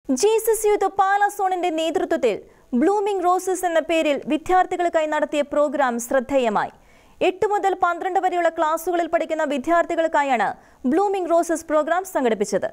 Jesus youth പാലാസോണിന്റെ നേതൃത്വത്തിൽ blooming roses എന്ന പേരിൽ വിദ്യാർത്ഥികൾക്കായി നടത്തിയ പ്രോഗ്രാം ശ്രദ്ധേയമായി എട്ട് മുതൽ പന്ത്രണ്ട് വരെയുള്ള ക്ലാസുകളിൽ പഠിക്കുന്ന വിദ്യാർത്ഥികൾക്കായാണ് ബ്ലൂമിംഗ് റോസസ് പ്രോഗ്രാം സംഘടിപ്പിച്ചത്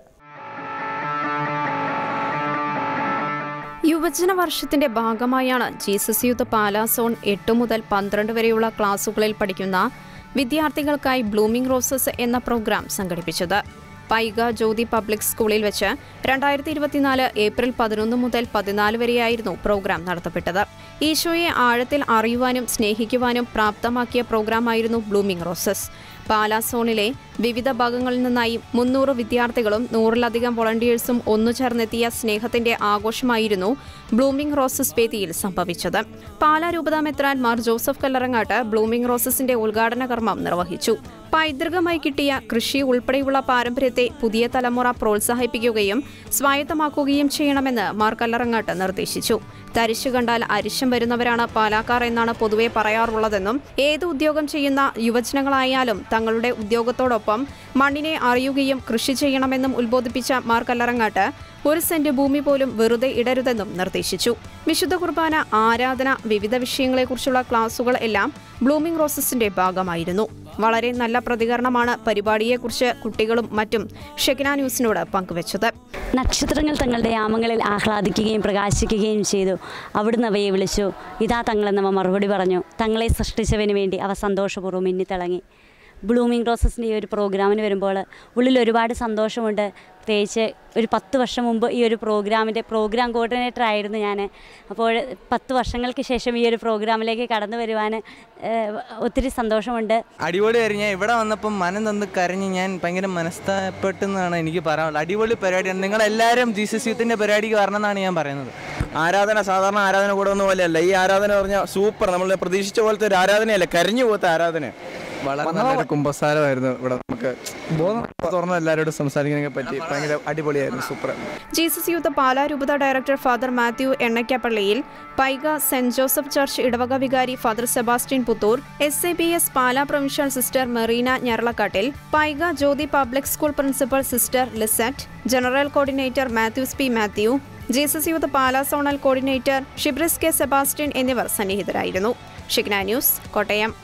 യുവജന വർഷത്തിന്റെ ഭാഗമായാണ് ജീസസ് യൂത്ത് പാലാസോൺ എട്ട് മുതൽ പന്ത്രണ്ട് വരെയുള്ള ക്ലാസുകളിൽ പഠിക്കുന്ന വിദ്യാർത്ഥികൾക്കായി ബ്ലൂമിംഗ് റോസസ് എന്ന പ്രോഗ്രാം സംഘടിപ്പിച്ചത് പൈക ജ്യോതി പബ്ലിക് സ്കൂളിൽ വെച്ച് രണ്ടായിരത്തി ഇരുപത്തിനാല് ഏപ്രിൽ പതിനൊന്ന് മുതൽ പതിനാല് വരെയായിരുന്നു പ്രോഗ്രാം നടത്തപ്പെട്ടത് ഈശോയെ ആഴത്തിൽ അറിയുവാനും സ്നേഹിക്കുവാനും പ്രാപ്തമാക്കിയ പ്രോഗ്രാമായിരുന്നു ബ്ലൂമിംഗ് റോസസ് പാലാസോണിലെ വിവിധ ഭാഗങ്ങളിൽ നിന്നായി മുന്നൂറ് വിദ്യാർത്ഥികളും നൂറിലധികം വോളണ്ടിയേഴ്സും ഒന്നു ചേർന്നെത്തിയ സ്നേഹത്തിന്റെ ആഘോഷമായിരുന്നു ബ്ലൂമിംഗ് റോസസ് വേദിയിൽ സംഭവിച്ചത് പാലാ രൂപതാ മെത്രാൻ മാർ ജോസഫ് കല്ലറങ്ങാട്ട് ബ്ലൂമിംഗ് റോസസിന്റെ ഉദ്ഘാടന കർമ്മം നിർവഹിച്ചു പൈതൃകമായി കിട്ടിയ കൃഷി ഉൾപ്പെടെയുള്ള പാരമ്പര്യത്തെ പുതിയ തലമുറ പ്രോത്സാഹിപ്പിക്കുകയും സ്വായത്തമാക്കുകയും ചെയ്യണമെന്ന് മാർ കല്ലറങ്ങാട്ട് നിർദ്ദേശിച്ചു തരിശു കണ്ടാൽ അരിശം വരുന്നവരാണ് പാലാക്കാർ എന്നാണ് പൊതുവെ പറയാറുള്ളതെന്നും ഏത് ഉദ്യോഗം ചെയ്യുന്ന യുവജനങ്ങളായാലും തങ്ങളുടെ ഉദ്യോഗത്തോടൊപ്പം മണ്ണിനെ അറിയുകയും കൃഷി ചെയ്യണമെന്നും ഉത്ബോധിപ്പിച്ച മാർ കല്ലറങ്ങാട്ട് ഒരു സെന്റ് ഭൂമി പോലും വെറുതെ ഇടരുതെന്നും നിർദ്ദേശിച്ചു വിശുദ്ധ കുർബാന ആരാധന വിവിധ വിഷയങ്ങളെക്കുറിച്ചുള്ള ക്ലാസുകൾ എല്ലാം ബ്ലൂമിംഗ് റോസസിന്റെ ഭാഗമായിരുന്നു വളരെ നല്ല പ്രതികരണമാണ് പരിപാടിയെക്കുറിച്ച് കുട്ടികളും മറ്റും ഷെക്കിന ന്യൂസിനോട് പങ്കുവച്ചത് നക്ഷത്രങ്ങൾ തങ്ങളുടെ യാമങ്ങളിൽ ആഹ്ലാദിക്കുകയും പ്രകാശിക്കുകയും ചെയ്തു അവിടുന്ന് അവയെ വിളിച്ചു ഇതാ തങ്ങളെന്നവ മറുപടി പറഞ്ഞു തങ്ങളെ സൃഷ്ടിച്ചവന് വേണ്ടി അവ സന്തോഷപൂർവ്വം മിന്നിത്തിളങ്ങി ബ്ലൂമിംഗ് റോസസിൻ്റെ ഈ ഒരു പ്രോഗ്രാമിന് വരുമ്പോൾ ഉള്ളിൽ ഒരുപാട് സന്തോഷമുണ്ട് പ്രത്യേകിച്ച് ഒരു പത്ത് വർഷം മുമ്പ് ഈ ഒരു പ്രോഗ്രാമിൻ്റെ പ്രോഗ്രാം കോർഡിനേറ്റർ ആയിരുന്നു ഞാൻ അപ്പോൾ പത്ത് വർഷങ്ങൾക്ക് ശേഷം ഈ ഒരു പ്രോഗ്രാമിലേക്ക് കടന്നു വരുവാൻ ഏഹ്, ഒത്തിരി സന്തോഷമുണ്ട് അടിപൊളിയായിരുന്നു ഞാൻ ഇവിടെ വന്നപ്പം മനം തന്ന് കരഞ്ഞ് ഞാൻ ഭയങ്കര മനസ്താപ്പെട്ടെന്നാണ് എനിക്ക് പറയാനുള്ളത് അടിപൊളി പരിപാടിയാണ് നിങ്ങളെല്ലാവരും ജീസസ് യൂത്തിൻ്റെ പരിപാടിക്ക് വരണം എന്നാണ് ഞാൻ പറയുന്നത് ആരാധന സാധാരണ ആരാധന കൂടെ ഒന്നും പോലെയല്ല ഈ ആരാധന പറഞ്ഞാൽ സൂപ്പർ നമ്മൾ പ്രതീക്ഷിച്ച പോലത്തെ ഒരു ആരാധനയല്ല കരഞ്ഞു പോലത്തെ ആരാധന വളരെ നല്ലൊരു കുമ്പസാരമായിരുന്നു ഇവിടെ നമുക്ക് ബോധം തുറന്ന് എല്ലാവരോടും സംസാരിക്കാനൊക്കെ പറ്റി ഭയങ്കര അടിപൊളിയായിരുന്നു സൂപ്പർ ജീസസ് യൂത്ത് പാലാ രൂപത director father Mathew Ennakkappallil Paika saint Joseph church ഇടവക വികാരി father Sebastian Puthur S A B S Pala provincial sister Merina Njarallakattil Paika Jyothi public school principal sister Lisette general coordinator Mathews P Mathew Jesus youth Pala zonal coordinator Shibris K Sebastian എന്നിവർ സന്നിഹിതരായിരുന്നു ഷിഗ്ന ന്യൂസ് കോട്ടയം